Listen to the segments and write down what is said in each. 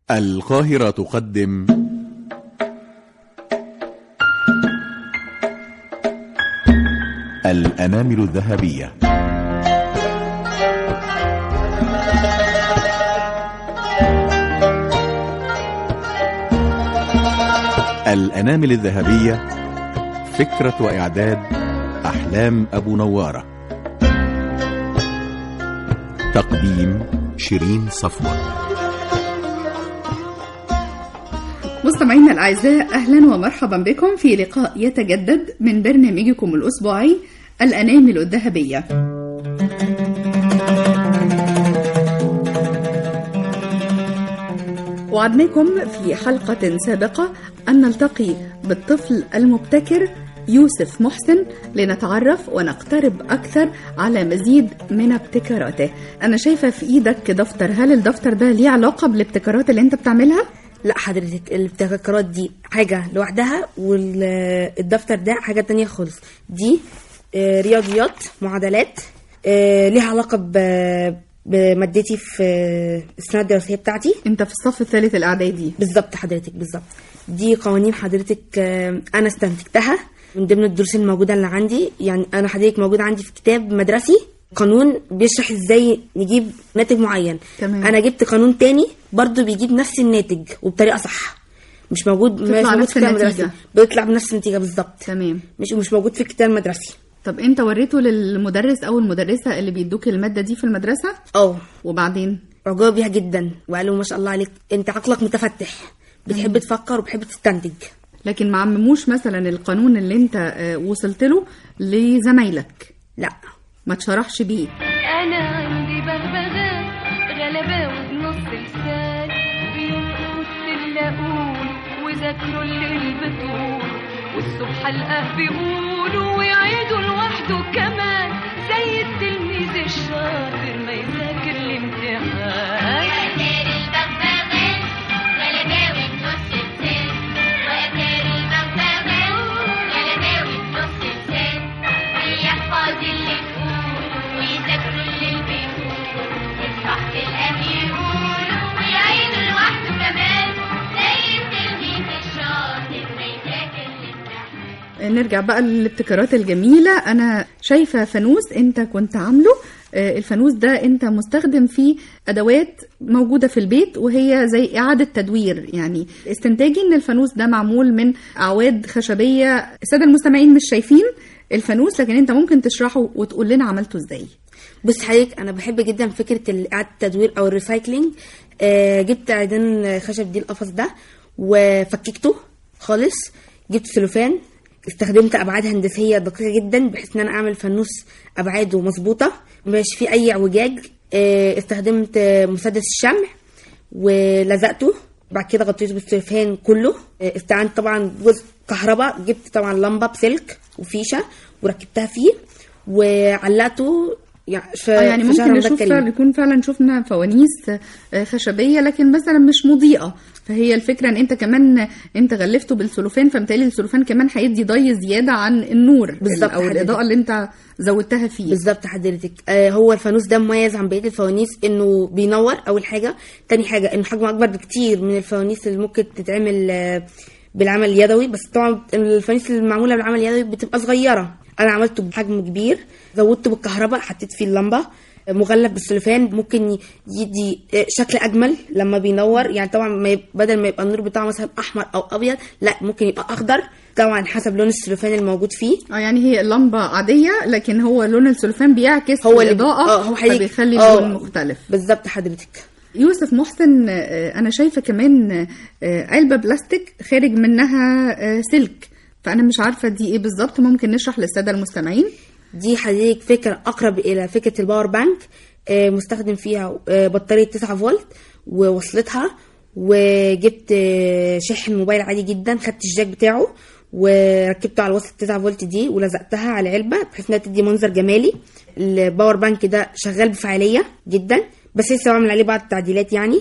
القاهرة تقدم الأنامل الذهبية الأنامل الذهبية فكرة وإعداد أحلام أبو نوارة تقديم شيرين صفوة مستمعينا الأعزاء أهلا ومرحبا بكم في لقاء يتجدد من برنامجكم الأسبوعي الأنامل الذهبية وعدناكم في حلقة سابقة أن نلتقي بالطفل المبتكر يوسف محسن لنتعرف ونقترب أكثر على مزيد من ابتكاراته أنا شايفة في إيدك دفتر هل الدفتر ده ليه علاقة بالابتكارات اللي أنت بتعملها؟ لا حضرتك الابتكارات دي حاجة لوحدها والدفتر ده حاجة تانية خالص دي آه، رياضيات معادلات آه، ليها علاقة ب- بمادتي في آه، السنة الدراسية بتاعتي أنت في الصف الثالث الإعدادي بالظبط حضرتك بالظبط دي قوانين حضرتك آه، انا استنتجتها من ضمن الدروس الموجوده اللي عندي يعني انا حضرتك موجود عندي في كتاب مدرسي قانون بيشرح ازاي نجيب ناتج معين تمام. انا جبت قانون تاني برضو بيجيب نفس الناتج وبطريقه صح مش موجود مش تطلع موجود نفس في الكتاب النتيجة. المدرسي بيطلع بنفس النتيجه بالظبط تمام مش مش موجود في الكتاب المدرسي طب أنت وريته للمدرس أو المدرسة اللي بيدوك المادة دي في المدرسة اه وبعدين اعجبوا بيها جدا وقالوا ما شاء الله عليك انت عقلك متفتح بتحب تفكر وبتحب تستنتج لكن ما عمموش مثلا القانون اللي أنت آه، وصلت له لزمايلك لا ما تشرحش بيه أنا عندي بغبغاء غلباوي بنص لسان بينقص اللاقون وذاكروا الليل بطول والصبح القاه بيقولوا ويعيدوا لوحده كمان زي التلميذ الشاطر ما يذاكر الامتحان وأتاري البغبغان غلباوي بنص لسان وأتاري البغبغان غلباوي بنص لسان ويحفظ اللي تقوله ويذاكروا اللي بيقولوا يفرح بالأهل يقولوا ويعيدوا لوحده كمان زي التلميذ الشاطر ما يذاكر الامتحان نرجع بقى للابتكارات الجميلة أنا شايفة فانوس أنت كنت عامله آه، الفانوس ده أنت مستخدم فيه أدوات موجودة في البيت وهي زي إعادة تدوير يعني استنتاجي أن الفانوس ده معمول من أعواد خشبية السادة المستمعين مش شايفين الفانوس لكن أنت ممكن تشرحه وتقول لنا عملته إزاي بص حضرتك انا بحب جدا فكره ال- اعاده التدوير او الريسايكلينج آه جبت عيدان خشب دي القفص ده وفككته خالص جبت سلوفان استخدمت ابعاد هندسيه دقيقه جدا بحيث ان انا اعمل فانوس ابعاده مظبوطه مش فيه اي اعوجاج آه استخدمت آه، مسدس الشمع ولزقته بعد كده غطيته بالسلوفان كله آه، استعنت طبعا جزء كهرباء جبت طبعا لمبه بسلك وفيشه وركبتها فيه وعلقته يعني في آه، يعني في شهر ممكن رمضان نشوف الكريم. فعلا يكون فعلا شفنا فوانيس آه، خشبيه لكن مثلا مش مضيئه فهي الفكره ان انت كمان انت غلفته بالسلوفان فبالتالي السلوفان كمان هيدي ضي زياده عن النور بالظبط او حضرتك. الاضاءه اللي انت زودتها فيه بالظبط حضرتك آه هو الفانوس ده مميز عن بقيه الفوانيس انه بينور اول حاجه تاني حاجه انه حجمه اكبر بكتير من الفوانيس اللي ممكن تتعمل آه بالعمل اليدوي بس طبعا الفوانيس المعموله بالعمل اليدوي بتبقى صغيره انا عملته بحجم كبير زودته بالكهرباء حطيت فيه اللمبه آه، مغلف بالسلوفان ممكن ي- يدي آه، شكل اجمل لما بينور يعني طبعا ما يب- بدل ما يبقى النور بتاعه مثلا احمر او ابيض لا ممكن يبقى اخضر طبعا حسب لون السلوفان الموجود فيه اه يعني هي اللمبه عاديه لكن هو لون السلوفان بيعكس هو اللي- الاضاءه اه، هو حقيقي. فبيخلي اه. اللون مختلف بالظبط حضرتك يوسف محسن آه، انا شايفه كمان آه، علبه بلاستيك خارج منها آه، سلك فانا مش عارفه دي ايه بالظبط ممكن نشرح للساده المستمعين دي حضرتك فكرة أقرب إلى فكرة الباور بانك آه، مستخدم فيها آه، بطارية 9 فولت ووصلتها وجبت آه، شاحن موبايل عادي جدا خدت الجاك بتاعه وركبته على وصلة 9 فولت دي ولزقتها على علبة بحيث انها تدي منظر جمالي الباور بانك ده شغال بفعالية جدا بس لسه بعمل عليه بعض التعديلات يعني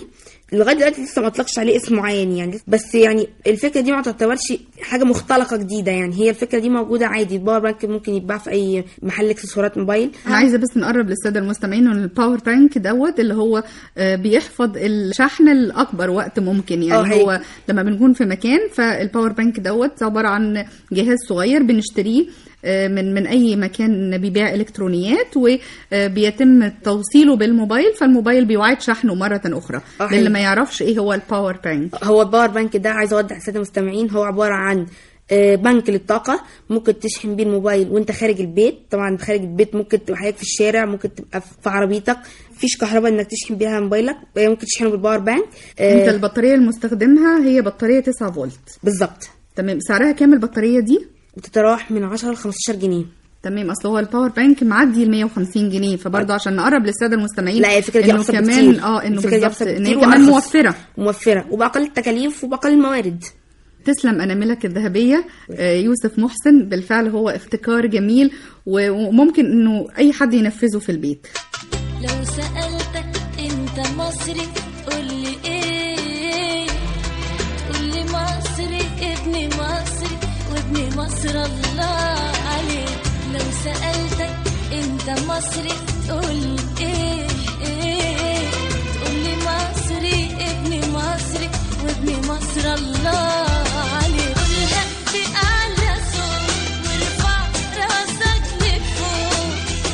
لغايه دلوقتي لسه ما اطلقش عليه اسم معين يعني بس يعني الفكره دي ما تعتبرش حاجه مختلقه جديده يعني هي الفكره دي موجوده عادي الباور بانك ممكن يتباع في اي محل اكسسوارات موبايل انا عايزه بس نقرب للساده المستمعين ان الباور بانك دوت اللي هو آه، بيحفظ الشحن الاكبر وقت ممكن آه، يعني هي- هو لما بنكون في مكان فالباور بانك دوت عباره عن جهاز صغير بنشتريه آه، من من اي مكان بيبيع الكترونيات وبيتم توصيله بالموبايل فالموبايل بيعاد شحنه مره اخرى آه، للي هي- ما يعرفش ايه هو الباور بانك هو الباور بانك ده عايز اوضح للساده المستمعين هو عباره عن آه، بنك للطاقة ممكن تشحن بيه الموبايل وانت خارج البيت طبعا خارج البيت ممكن تبقى حضرتك في الشارع ممكن تبقى في عربيتك مفيش كهرباء انك تشحن بيها موبايلك آه، ممكن تشحنه بالباور بانك آه، انت البطاريه المستخدمها هي بطاريه 9 فولت بالظبط تمام سعرها كام البطاريه دي بتتراوح من 10 ل 15 جنيه تمام اصل هو الباور بانك معدي ال 150 جنيه فبرضه عشان نقرب للساده المستمعين لا الفكره دي انه ابسط كمان بكتير اه انه الفكرة دي بالظبط أبسط ان هي بكتير كمان وأرخص. موفره موفره وباقل التكاليف وباقل الموارد تسلم اناملك الذهبيه آه، يوسف محسن بالفعل هو ابتكار جميل و- وممكن انه اي حد ينفذه في البيت لو سألتك انت مصري قولي ايه قولي مصري ابن مصري وابن مصر الله عليك لو سألتك انت مصري قولي ايه ايه تقولي مصري ابن مصري وابن مصر الله عليك قولها بأعلى صوت وارفع راسك لفوق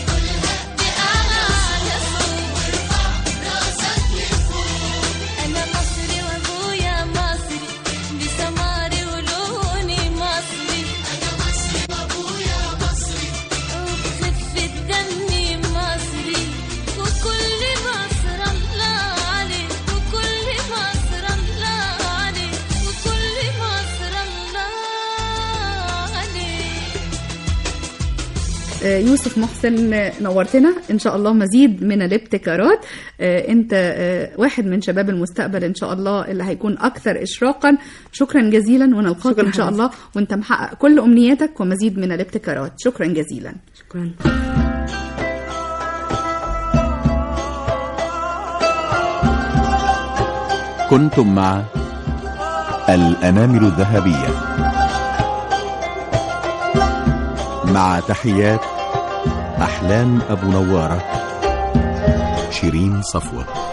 أنا مصري وأبويا مصري بسماري ولوني مصري أنا مصري وأبويا مصري وبخفة دمي مصري وكل مصر الله عليك وكل مصر الله عليك وكل مصر الله عليك آه، يوسف محسن آه، نورتنا ان شاء الله مزيد من الابتكارات آه، انت آه، واحد من شباب المستقبل ان شاء الله اللي هيكون اكثر اشراقا شكرا جزيلا ونلقاك شكراً ان شاء حبيبتي. الله وانت محقق كل امنياتك ومزيد من الابتكارات شكرا جزيلا شكرا كنتم مع الأنامل الذهبية مع تحيات أحلام أبو نوارة شيرين صفوة